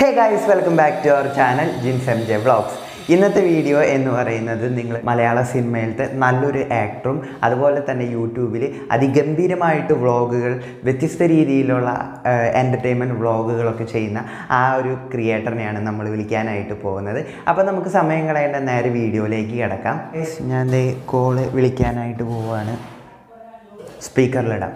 Hey guys welcome back to our channel Jins M J vlogs ഇന്നത്തെ video എന്ന് പറയുന്നത് നിങ്ങൾ മലയാള സിനിമയിലത്തെ നല്ലൊരു ആക്ടറും അതുപോലെ തന്നെ യൂട്യൂബിൽ അതിഗംഭീരമായിട്ട് വ്ളോഗുകൾ വ്യത്യസ്ത രീതിയിലുള്ള എൻ്റർടൈൻമെൻറ്റ് വ്ളോഗുകളൊക്കെ ചെയ്യുന്ന ആ ഒരു ക്രിയേറ്ററിനെയാണ് നമ്മൾ വിളിക്കാനായിട്ട് പോകുന്നത് അപ്പോൾ നമുക്ക് സമയം കളയേണ്ട നേരെ വീഡിയോയിലേക്ക് കിടക്കാം Guys, ഞാൻ ദേ കോള് വിളിക്കാനായിട്ട് പോവുകയാണ് സ്പീക്കറിലിടാം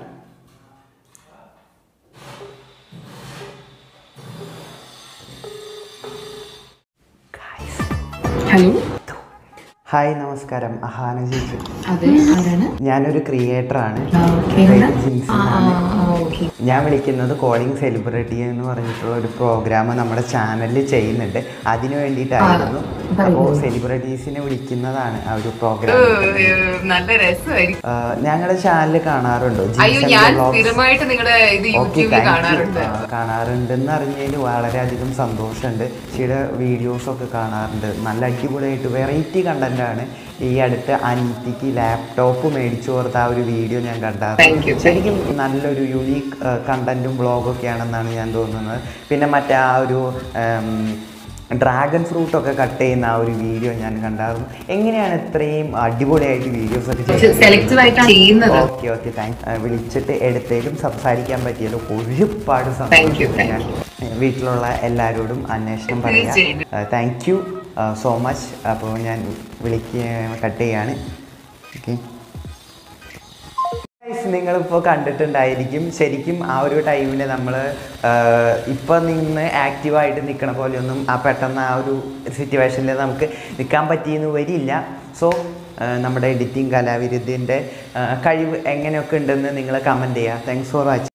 ഹലോ ഹായ് നമസ്കാരം അഹാന ചേച്ചി അതെ ആരാണ് ഞാനൊരു ക്രിയേറ്ററാണ് ആ, okay, എന്നാ? ജിൻസി ആ, എന്നാണ്. ആ, ആ, okay. ഞാൻ വിളിക്കുന്നത് കോളിംഗ് സെലിബ്രിറ്റി എന്ന് പറഞ്ഞിട്ടുള്ള ഒരു പ്രോഗ്രാം നമ്മുടെ ചാനലിൽ ചെയ്യുന്നുണ്ട് അതിനു വേണ്ടിയിട്ടായിരുന്നു പറയൂ. അപ്പോൾ സെലിബ്രിറ്റീസിനെ വിളിക്കുന്നതാണ് ആ ഒരു പ്രോഗ്രാം നല്ല രസമായിരിക്കും ഞങ്ങളുടെ ചാനൽ കാണാറുണ്ടോ അയ്യോ ഞാൻ സ്ഥിരമായിട്ട് നിങ്ങളുടെ ഇത് യൂട്യൂബിൽ കാണാറുണ്ട് കാണാറുണ്ടെന്ന് അറിഞ്ഞതിൽ വളരെയധികം സന്തോഷമുണ്ട് ചില വീഡിയോസൊക്കെ കാണാറുണ്ട് നല്ല അടിപൊളിയായിട്ട് വെറൈറ്റി കണ്ടന്റാണ് ഈ അടുത്ത് അനിയത്തിക്ക് ലാപ്ടോപ്പ് മേടിച്ചു കൊടുത്ത ആ ഒരു വീഡിയോ ഞാൻ Thank കണ്ടായിരുന്നു you. ശരിക്കും നല്ലൊരു യുണീക്ക് കണ്ടന്റും ബ്ലോഗൊക്കെ ആണെന്നാണ് ഞാൻ തോന്നുന്നത് പിന്നെ മറ്റേ ആ ഒരു ഡ്രാഗൺ ഫ്രൂട്ടൊക്കെ കട്ട് ചെയ്യുന്ന ആ ഒരു വീഡിയോ ഞാൻ കണ്ടായിരുന്നു എങ്ങനെയാണ് ഇത്രയും അടിപൊളിയായിട്ട് വീഡിയോസ് ഒക്കെ ചെയ്യുന്നത്? സെലക്റ്റീവ് ആയിട്ടാണ് ചെയ്യുന്നത് ഓക്കെ ഓക്കെ താങ്ക് വിളിച്ചിട്ട് എടുത്തേലും സംസാരിക്കാൻ പറ്റിയല്ലോ ഒരുപാട് Thank you, സന്തോഷം thank ഞാൻ വീട്ടിലുള്ള എല്ലാവരോടും അന്വേഷണം പറയാം തീർച്ചയായും. താങ്ക് യു സോ മച്ച് അപ്പോൾ ഞാൻ വിളിക്ക കട്ട് ചെയ്യാണ് ഓക്കെ നിങ്ങളിപ്പോൾ കണ്ടിട്ടുണ്ടായിരിക്കും ശരിക്കും ആ ഒരു ടൈമിൽ നമ്മൾ ഇപ്പം നിന്ന് ആക്റ്റീവായിട്ട് നിൽക്കണ പോലെയൊന്നും ആ പെട്ടെന്ന് ആ ഒരു സിറ്റുവേഷനിൽ നമുക്ക് നിൽക്കാൻ പറ്റിയെന്ന് വരില്ല സോ നമ്മുടെ എഡിറ്റിംഗ് കലാവിരുദ്ധിൻ്റെ കഴിവ് എങ്ങനെയൊക്കെ ഉണ്ടെന്ന് നിങ്ങൾ കമൻറ്റ് ചെയ്യുക താങ്ക്സ് ഫോർ വാച്ചിങ്